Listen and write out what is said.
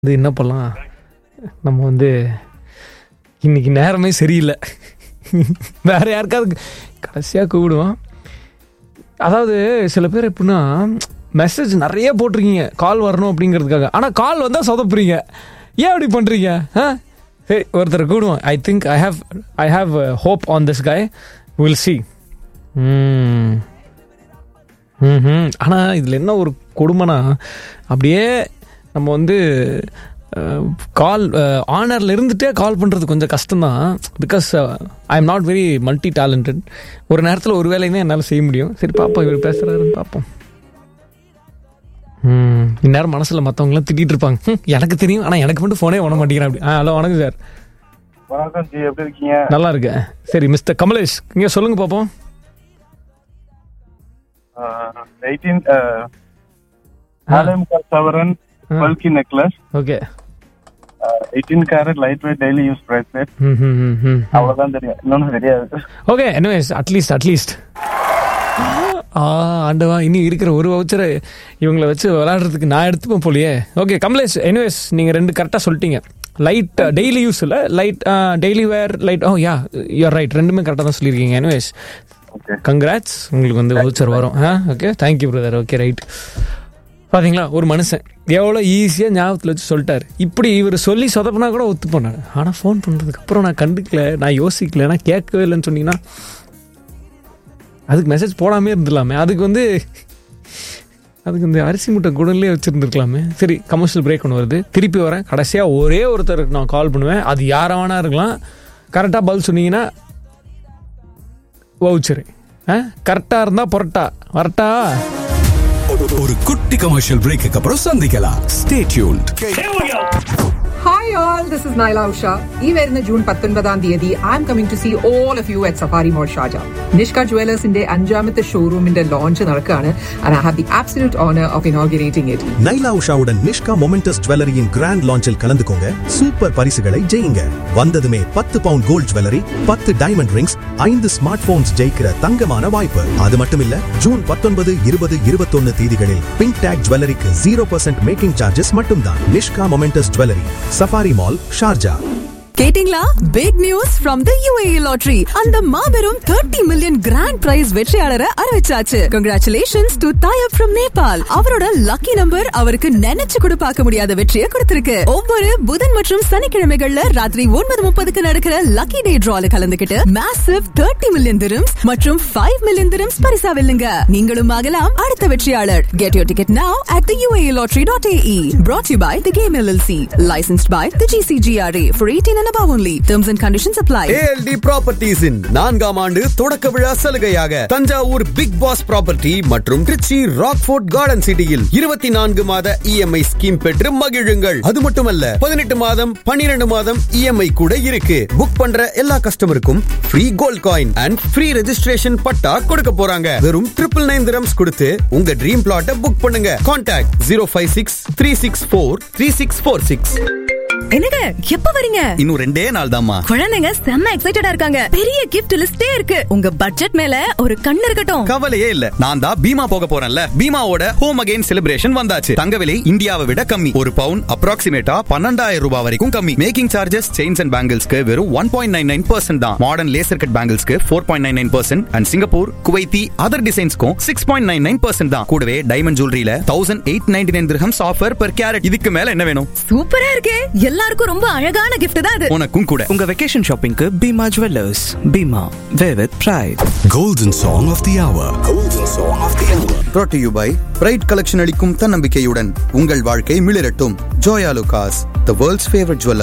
வந்து என்ன பண்ணலாம் நம்ம வந்து இன்னைக்கு நேரமே சரியில்லை வேற யாருக்காவது கடைசியாக கூப்பிடுவோம் அதாவது சில பேர் எப்படின்னா மெசேஜ் நிறைய போட்டிருக்கீங்க கால் வரணும் அப்படிங்கிறதுக்காக ஆனால் கால் வந்தால் சொதப்புறீங்க ஏன் அப்படி பண்ணுறீங்க ஆ சரி ஒருத்தர் கூடுவோம் I think I have I have hope on this guy will see hmm hmm ஆனால் இதில் என்ன ஒரு கொடுமைனா அப்படியே நம்ம வந்து கால் ஆனரில் இருந்துகிட்டே கால் பண்ணுறது கொஞ்சம் கஷ்டம்தான் because I am not very multi talented ஒரு நேரத்தில் ஒரு வேலையை தான் என்னால் செய்ய முடியும் சரி பார்ப்போம் இவர் பேசுகிறாருன்னு பார்ப்போம் ம் இந்நேரம் மனசில் மற்றவங்களாம் திட்டிகிட்டு இருப்பாங்க "ஹம், எனக்கு தெரியும் ஆனால் எனக்கு மட்டும் ஃபோனே பண்ண மாட்டேங்கிறேன் அப்படி ஆ ஹலோ வணக்கம் சார் வணக்கம் ஜி எப்படி இருக்கீங்க நல்லா இருக்கேன் சரி மிஸ்டர் கமலேஷ் இங்கே சொல்லுங்க பார்ப்போம் எயிட்டீன் ஆலயம் சவரன் பல்கி necklace okay eighteen carat light weight daily use bracelet ம் ம் ம் ம் அவ்வளவுதான் தெரியும் இன்னொன்னு தெரியாது ஓகே எனிவேஸ் அட்லீஸ்ட் அட்லீஸ்ட் ஆ ஆண்டவா இன்னும் இருக்கிற ஒரு வவுச்சரை இவங்களை வச்சு விளையாடுறதுக்கு நான் எடுத்துப்பேன் போலியே ஓகே கமலேஷ் எனிவேஸ் நீங்கள் ரெண்டு கரெக்டாக சொல்லிட்டீங்க லைட் டெய்லி யூஸ் இல்லை light daily wear light oh yeah you're right ரெண்டுமே கரெக்டாக தான் சொல்லியிருக்கீங்க எனிவேஸ் ஓகே கங்க்ராட்ஸ் உங்களுக்கு வந்து வவுச்சர் வரும் ஆ okay thank you brother okay right பாத்தீங்களா ஒரு மனுஷன் எவ்வளோ ஈஸியாக ஞாபகத்தில் வச்சு சொல்லிட்டாரு இப்படி இவர் சொல்லி சொதப்புனா கூட ஒத்து பண்ணாரு ஆனால் ஃபோன் பண்ணுறதுக்கு அப்புறம் நான் கண்டுக்கல நான் யோசிக்கல நான் கேட்கவே இல்லைன்னு சொன்னீங்கன்னா அதுக்கு மெசேஜ் போடாமே இருந்துடலாமே அதுக்கு வந்து அதுக்கு இந்த அரிசி முட்டை குடல்லே வச்சுருந்துருக்கலாமே சரி கமர்ஷியல் பிரேக் ஒன்று வருது திருப்பி வரேன் கடைசியாக ஒரே ஒருத்தருக்கு நான் கால் பண்ணுவேன் அது யாரை வேணா இருக்கலாம் கரெக்டாக பதில் சொன்னீங்கன்னா வவுச்சரு ஆ கரெக்டாக இருந்தால் புரட்டா வரட்டா ஒரு குட்டி கமர்ஷியல் பிரேக்கு அப்புறம் சந்திக்கலாம் stay tuned Hi all, this is Naila Usha. ഈ വരുന്ന ജൂൺ പത്തൊൻപതാം തീയതി I am coming to see all of you at Safari mall ഷാജ നിഷ്ക ജുവലേഴ്സിന്റെ അഞ്ചാമത്തെ ഷോറൂമിന്റെ ലോഞ്ച് നടക്കുകയാണ് and I have the absolute honour of inaugurating it Nyla உஷாவுடன் நிஷ்கா மொமெண்டஸ் ஜுவல்லரியின் கிராண்ட் லான்ச்சில் கலந்துக்கோங்க சூப்பர் பரிசுகளை ஜெயிங்க வந்ததுமே பத்து பவுண்ட் கோல்ட் ஜுவல்லரி பத்து டைமண்ட் ரிங்ஸ் ஐந்து ஸ்மார்ட் போன்ஸ் ஜெயிக்கிற தங்கமான வாய்ப்பு அது மட்டும் இல்ல ஜூன் பத்தொன்பது இருபது இருபத்தொன்னு தேதிகளில் பிங்க் டேக் ஜுவல்லரிக்கு ஜீரோ பர்சன்ட் மேக்கிங் சார்ஜஸ் மட்டும்தான் Nishka momentous jewellery Safari mall Sharjah கேட்டிங்களா big news from the UAE lottery அந்த மாபெரும் 30 மில்லியன் கிராண்ட் பிரைஸ் வெற்றியாளரை அறிவிச்சாச்சு கங்க்ராச்சுலேஷன்ஸ் டு தாயப் ஃப்ரம் நேபாள் அவரோட லக்கி நம்பர் அவருக்கு நினைச்சு கூட பார்க்க முடியாத வெற்றியை கொடுத்திருக்கு ஒவ்வொரு புதன் மற்றும் சனிக்கிழமைகள்ல ராத்திரி ஒன்பது முப்பதுக்கு நடக்கிற லக்கி டே டிரால கலந்துகிட்டு மேசிவ் 30 மில்லியன் dirhams மற்றும் 5 மில்லியன் dirhams பரிசா வெல்லுங்க நீங்களும் ஆகலாம் அடுத்த வெற்றியாளர் get your ticket now at the UAELottery.ae brought to you by the Game LLC licensed by the GCGRA for 18 and above only terms and conditions apply ALT ப்ராப்பர்ட்டிஸின் நான்காம் ஆண்டு தொடக்க விழா சலுகையாக தஞ்சாவூர் பிக் பாஸ் ப்ராப்பர்ட்டி மற்றும் திருச்சி ராக்ஃபோர்ட் கார்டன் சிட்டியில் இருபத்தி நான்கு மாத இஎம்ஐ ஸ்கீம் பெற்று மகிழுங்கள் அது மட்டுமல்ல பதினெட்டு மாதம் பன்னிரண்டு மாதம் இஎம்ஐ கூட இருக்கு புக் பண்ற எல்லா கஸ்டமருக்கும் free gold coin and free registration patta கொடுக்க போறாங்க வெறும் ட்ரிபிள் நைன் திரம்ஸ் கொடுத்து உங்க ட்ரீம் பிளாட்டை புக் பண்ணுங்க contact zero five six three six four three six four six என்னங்க எப்ப வரீங்க இன்னும் ரெண்டே நாள் தாம்மா குழந்தைங்க செம்ம எக்ஸைட்டடா இருக்காங்க பெரிய கிஃப்ட் லிஸ்டே இருக்கு உங்க பட்ஜெட் மேல ஒரு கண் இருக்கட்டும் கவலையே இல்ல நான் தான் பீமா போக போறேன்ல பீமாவோட ஹோம் அகைன் செலிப்ரேஷன் வந்தாச்சு தங்க விலை இந்தியாவை விட கம்மி ஒரு பவுன் அப்ராக்சிமேட்டா பன்னெண்டாயிரம் ரூபாய் வரைக்கும் கம்மி மேக்கிங் சார்ஜஸ் செயின்ஸ் அண்ட் பேங்கிள்ஸ்க்கு வெறும் one point nine nine percent தான் மாடர்ன் லேசர் கட் பேங்கிள்ஸ்க்கு four point nine nine percent and Singapore Kuwaiti other டிசைன்ஸ்க்கும் six point nine nine percent தான் கூடவே டைமண்ட் ஜுவல்லரியில thousand eight ninety nine dirhams offer per carat இதுக்கு மேல என்ன வேணும் சூப்பரா இருக்கே எல்லாருக்கும் ரொம்ப அழகான gift தான் அது உனக்கும் கூட உங்க வெக்கேஷன் ஷாப்பிங்க்கு Bhima jewellers Bhima way with pride golden song of the hour golden song of the hour brought to you by pride collection அளிக்கும் தன்னம்பிக்கையுடன் உங்கள் வாழ்க்கை மிளிரட்டும் Joyalukkas the world's favourite jeweller